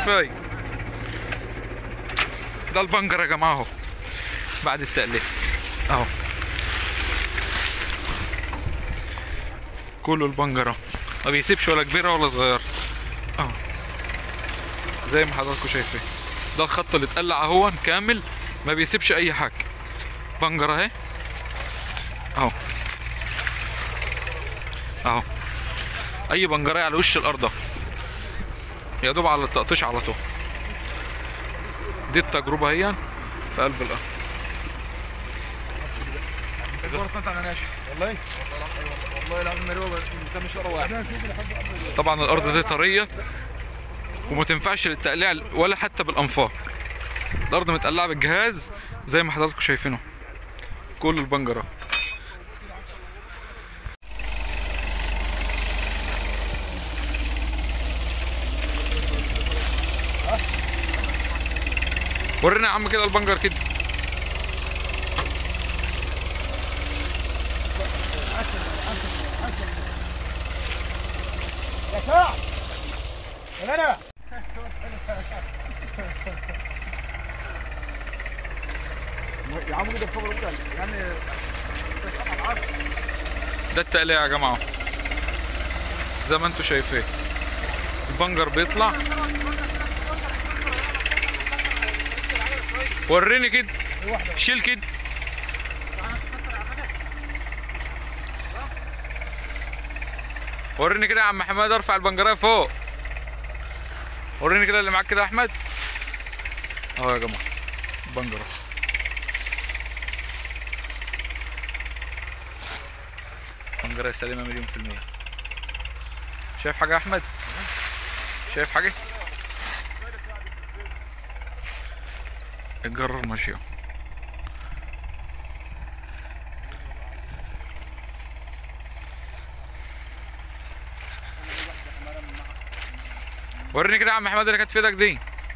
كفايه ده البنجر يا جماعه اهو بعد التقليه اهو كله البنجر اهو ما بيسيبش ولا كبيره ولا صغيره اهو زي ما حضراتكم شايفين ده الخط اللي اتقلع اهو كامل ما بيسيبش اي حاجه بنجر اهي اهو اهو اي بنجرايه على وش الارض اهو يا دوب على التقطيش على طول دي التجربه اهي في قلب الارض والله والله العظيم ما هو كان مش واحد طبعا الارض دي طريه وما تنفعش للتقليع ولا حتى بالانفاق الارض متقلعه بالجهاز زي ما حضراتكم شايفينه كل البنجر اهو ورينا يا عم كده البنجر كده يا ساعة يا انا يا عم كده الخبر الاول يعني ده التقليع يا جماعه زي ما انتم شايفين البنجر بيطلع وريني كده شيل كده وريني كده يا عم حماد ارفع البنجرايه فوق وريني كده اللي معاك كده يا احمد اهو يا جماعه بنجره بنجرايه سليمه مليون في الميه شايف حاجه يا احمد شايف حاجه الجرار ماشي اهو. وريني كده يا عم احمد اللي كانت في ايدك دي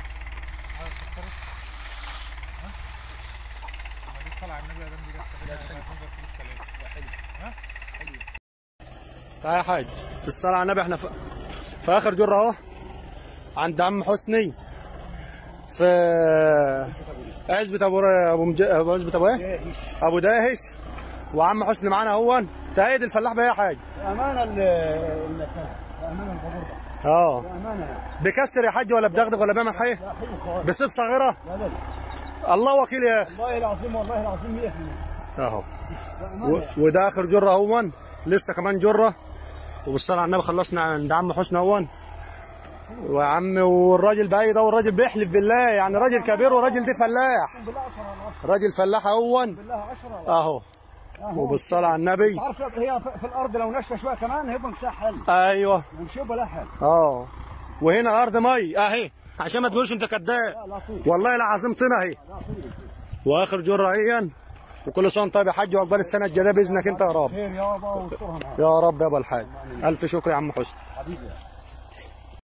تعال يا حاج في الصلاة على النبي احنا في, في اخر جرة اهو عند عم حسني في عزبة ابو ابو مج... ابو عزبة ابو ايه؟ ابو داهش وعم حسني معانا اهو تايد الفلاح بقى يا حاج امانه المكان امانه الغربه اه امانه بكسر يا حاج ولا بدغدغ ولا بيعمل حاجه لا حلو خالص بسيب صغيره لا لا الله وكيل يا اخي والله العظيم والله العظيم 100% اهو و... وده اخر جره اهو لسه كمان جره وبالصلاه على النبي خلصنا عند عم حسني اهو ويا عم والراجل بقى ده والراجل بيحلف بالله يعني راجل كبير وراجل دي فلاح بالله 10 على 10 راجل فلاح اهو بالله 10 على اهو وبالصلاه على النبي عارف هي في في الارض لو ناشفه شويه كمان هيبقى مش لها حل ايوه مش هيبقى لها حل اه وهنا الارض مي اهي عشان ما تقولش انت كذاب لا لا طول والله العظيم طين اهي لا طول واخر جره اهي وكل سنه وأنت طيب يا حاج وعقبال السنه الجايه باذنك انت يا رب خير يابا واسترها معاك يا رب يابا الحاج الف شكر يا عم حسني حبيبي